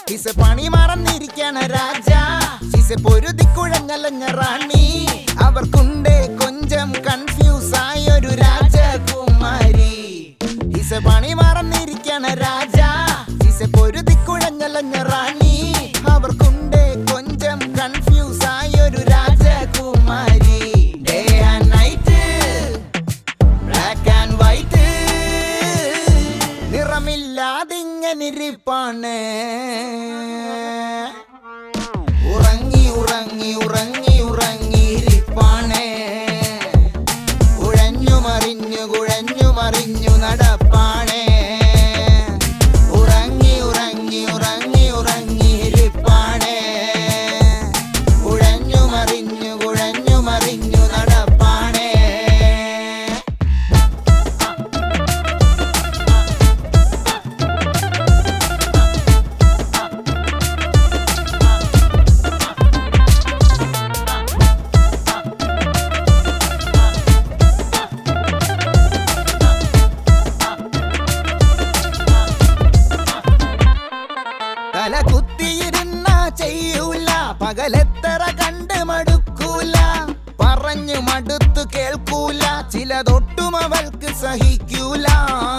ഇസ പണി മറന്നിരിക്കണ രാജ ഇസ പൊരുതി കുഴഞ്ഞലഞ്ഞ റാണി അവർക്കുണ്ട് കൊഞ്ചം കൺഫ്യൂസ് ആയൊരു രാജകുമാരി ഇസ പണി മറന്നിരിക്കണ രാജ ഇസ പൊരുതി കുഴഞ്ഞലഞ്ഞ റാണി അവർക്കുണ്ട് കൊഞ്ചം കൺഫ്യൂസ് ആയൊരു രാജകുമാരി day and night black and white നിറമില്ലാതിങ്ങനിരിപ്പാണ് ഉറങ്ങി ഉറങ്ങി ഉറങ്ങി ഉറങ്ങിയിരിപ്പാണ് കുഴഞ്ഞു മറിഞ്ഞു കുഴഞ്ഞു മറിഞ്ഞു നടപ്പാണ് ഉറങ്ങി ഉറങ്ങി ഉറങ്ങി ഉറങ്ങിയിരിപ്പാണ് കുഴഞ്ഞു മറിഞ്ഞു കുഴഞ്ഞു മറിഞ്ഞു നടപ്പാണ് തല കുത്തിയിരുന്ന ചെയ്യൂല പകലെത്തറ കണ്ട് മടുക്കൂല പറഞ്ഞു മടുത്തു കേൾക്കൂല ചിലതൊട്ടും അവൾക്ക് സഹിക്കൂല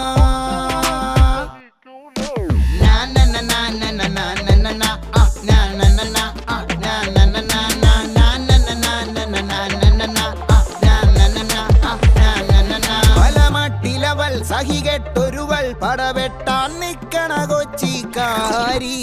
നാ ന ന ന ന ന ന ന ന ന, ആ, നാ ന ന ന, ആ, നാ ന ന ന ന, നാ ന ന ന ന ന ന ന ന ന, ആ, നാ ന ന ന, ആ, നാ ന ന ന. പല മട്ടിലവൾ സഹികെട്ടൊരുവൾ പടവെട്ടാൻ നിക്കണ കൊച്ചിക്കാരി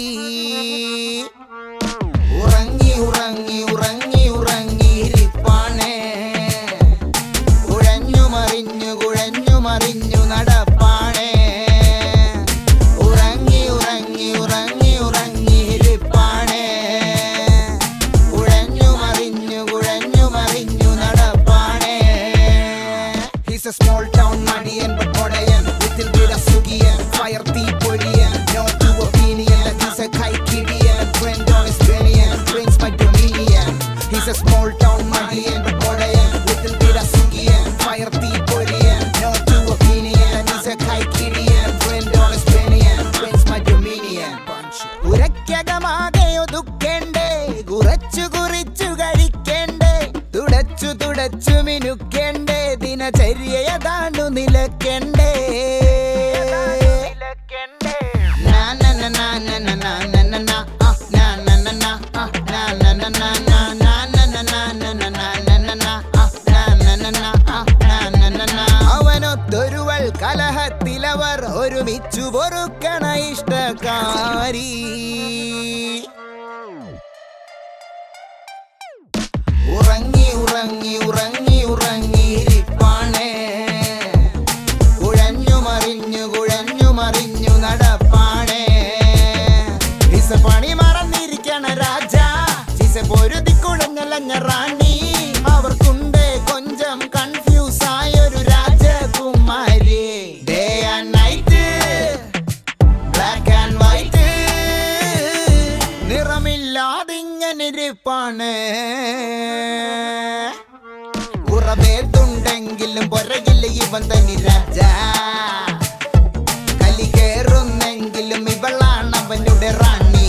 ഉറങ്ങി ഉറങ്ങി ഉറങ്ങി ഉറങ്ങിയിരിപ്പാണ് കുഴഞ്ഞു മറിഞ്ഞു കുഴഞ്ഞു മറിഞ്ഞു നടപ്പാണ് ഉറങ്ങി ഉറങ്ങി ഉറങ്ങി ഉറങ്ങിയിരിപ്പാണ് കുഴഞ്ഞു മറിഞ്ഞു കുഴഞ്ഞു മറിഞ്ഞു നടപ്പാണ് He's a small town മടിയൻ but പൊടയൻ ഇതിൽ വിട സുഖിയൻ ഫയർ തീ പൊരിയൻ no to opinion like he's a കൈക്കിടിയൻ friend on his benian brings my dominion He's a small town മടിയൻ but പൊടയൻ ഇതിൽ വിട സുഖിയൻ ഫയർ തീ പൊരിയൻ no to opinion like he's a കൈക്കിടിയൻ friend on his benian brings my dominion ഉരക്കകമാകെ ഒതുക്കേണ്ടേ കുറച്ചു കുറിച്ചു കഴിക്കേണ്ടേ തുടച്ചു തുടച്ചു മിനുക്കേണ്ടേ ദിനചര്യതാണ്ടു നിലക്കേണ്ടേ നാ ന ന ന ന ന ന ന ന ന, ആ, നാ ന ന ന, ആ, നാ ന ന ന ന, നാ ന ന ന ന ന ന ന ന ന, ആ, നാ ന ന ന, ആ, നാ ന ന ന. അവനൊത്തൊരുവൾ കലഹത്തിലവർ ഒരുമിച്ചു പൊറുക്കണ ഇഷ്ടകാരി ഉറങ്ങി ഉറങ്ങി ഉറങ്ങി ഉറങ്ങിയിരിപ്പാണ് കുഴഞ്ഞു മറിഞ്ഞു കുഴഞ്ഞു മറിഞ്ഞു നടപ്പാണ് ഇസ പണി മറന്നിരിക്കണ രാജ ഇസ പൊരുതി കുഴഞ്ഞലഞ്ഞ റാണി അവർക്കുണ്ട് കൊഞ്ചം കൺഫ്യൂസ് ആയൊരു രാജകുമാരി day and night black and white നിറമില്ലാതിങ്ങനിരിപ്പാണ് ഉറവേതുണ്ടെങ്കിലും പൊരകില്ല ഇവൻ തനി രാജ കലി കേറുന്നെങ്കിലും ഇവളാണ് അവനുടെ റാണി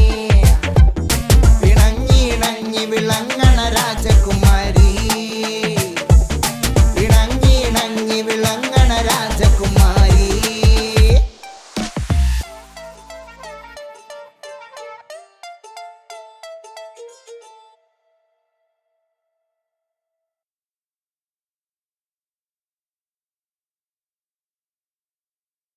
പിണങ്ങിണങ്ങി വിളങ്ങണ രാജകുമാരി പിണങ്ങിണങ്ങി വിളങ്ങണ രാജകുമാരി